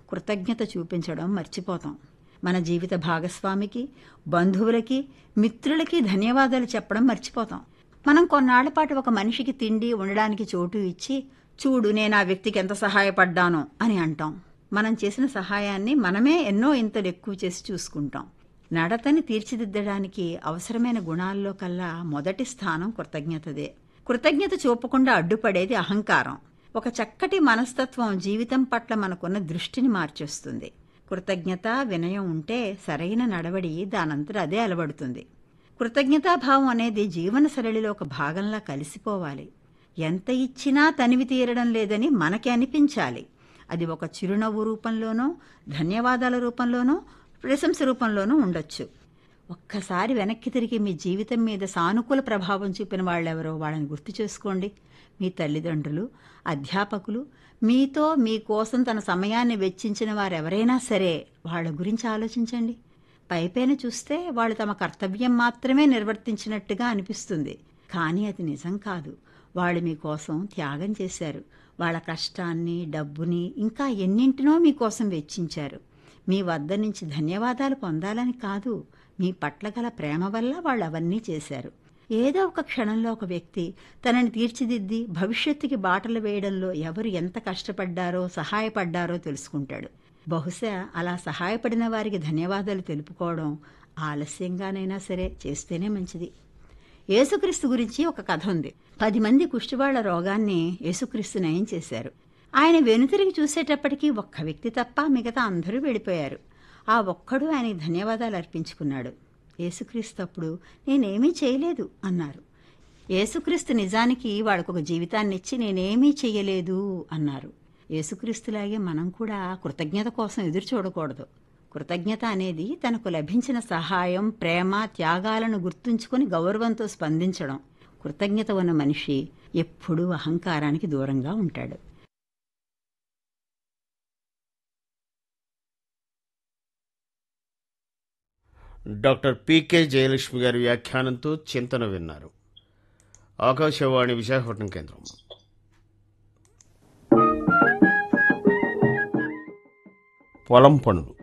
కృతజ్ఞత చూపించడం మర్చిపోతాం మన జీవిత భాగస్వామికి బంధువులకి మిత్రులకి ధన్యవాదాలు చెప్పడం మర్చిపోతాం మనం కొన్నాళ్ల పాటు ఒక మనిషికి తిండి ఉండడానికి చోటు ఇచ్చి చూడు నేను ఆ వ్యక్తికి ఎంత సహాయపడ్డానో అని అంటాం మనం చేసిన సహాయాన్ని మనమే ఎన్నో ఇంతలు ఎక్కువ చేసి చూసుకుంటాం నడతని తీర్చిదిద్దడానికి అవసరమైన గుణాల్లో కల్లా మొదటి స్థానం కృతజ్ఞతదే కృతజ్ఞత చూపకుండా అడ్డుపడేది అహంకారం ఒక చక్కటి మనస్తత్వం జీవితం పట్ల మనకున్న దృష్టిని మార్చేస్తుంది కృతజ్ఞత వినయం ఉంటే సరైన నడవడి దానంతట అదే అలవడుతుంది కృతజ్ఞతాభావం అనేది జీవన సరళిలో ఒక భాగంలా కలిసిపోవాలి ఎంత ఇచ్చినా తనివి తీరడం లేదని మనకి అనిపించాలి అది ఒక చిరునవ్వు రూపంలోనో ధన్యవాదాల రూపంలోనో ప్రశంస రూపంలోనూ ఉండొచ్చు ఒక్కసారి వెనక్కి తిరిగి మీ జీవితం మీద సానుకూల ప్రభావం చూపిన వాళ్ళెవరో వాళ్ళని గుర్తు చేసుకోండి మీ తల్లిదండ్రులు అధ్యాపకులు మీతో మీకోసం తన సమయాన్ని వెచ్చించిన వారెవరైనా సరే వాళ్ళ గురించి ఆలోచించండి పైపైన చూస్తే వాళ్ళు తమ కర్తవ్యం మాత్రమే నిర్వర్తించినట్టుగా అనిపిస్తుంది కానీ అది నిజం కాదు వాళ్ళు మీకోసం త్యాగం చేశారు వాళ్ళ కష్టాన్ని డబ్బుని ఇంకా ఎన్నింటినో మీకోసం వెచ్చించారు మీ వద్ద నుంచి ధన్యవాదాలు పొందాలని కాదు మీ పట్ల గల ప్రేమ వల్ల వాళ్ళు అవన్నీ చేశారు ఏదో ఒక క్షణంలో ఒక వ్యక్తి తనని తీర్చిదిద్ది భవిష్యత్తుకి బాటలు వేయడంలో ఎవరు ఎంత కష్టపడ్డారో సహాయపడ్డారో తెలుసుకుంటాడు బహుశా అలా సహాయపడిన వారికి ధన్యవాదాలు తెలుపుకోవడం ఆలస్యంగానైనా సరే చేస్తేనే మంచిది యేసుక్రీస్తు గురించి ఒక కథ ఉంది పది మంది కుష్టివాళ్ల రోగాన్ని యేసుక్రీస్తు నయం చేశారు ఆయన వెనుతిరిగి చూసేటప్పటికీ ఒక్క వ్యక్తి తప్ప మిగతా అందరూ వెళ్ళిపోయారు ఆ ఒక్కడు ఆయనకి ధన్యవాదాలు అర్పించుకున్నాడు యేసుక్రీస్తు అప్పుడు నేనేమీ చేయలేదు అన్నారు యేసుక్రీస్తు నిజానికి వాడికొక జీవితాన్ని ఇచ్చి నేనేమీ చెయ్యలేదు అన్నారు యేసుక్రీస్తులాగే మనం కూడా కృతజ్ఞత కోసం ఎదురు చూడకూడదు కృతజ్ఞత అనేది తనకు లభించిన సహాయం ప్రేమ త్యాగాలను గుర్తుంచుకొని గౌరవంతో స్పందించడం కృతజ్ఞత ఉన్న మనిషి ఎప్పుడూ అహంకారానికి దూరంగా ఉంటాడు డాక్టర్ పికే జయలక్ష్మి గారి వ్యాఖ్యానంతో చింతన విన్నారు ఆకాశవాణి విశాఖపట్నం కేంద్రం పొలం పనులు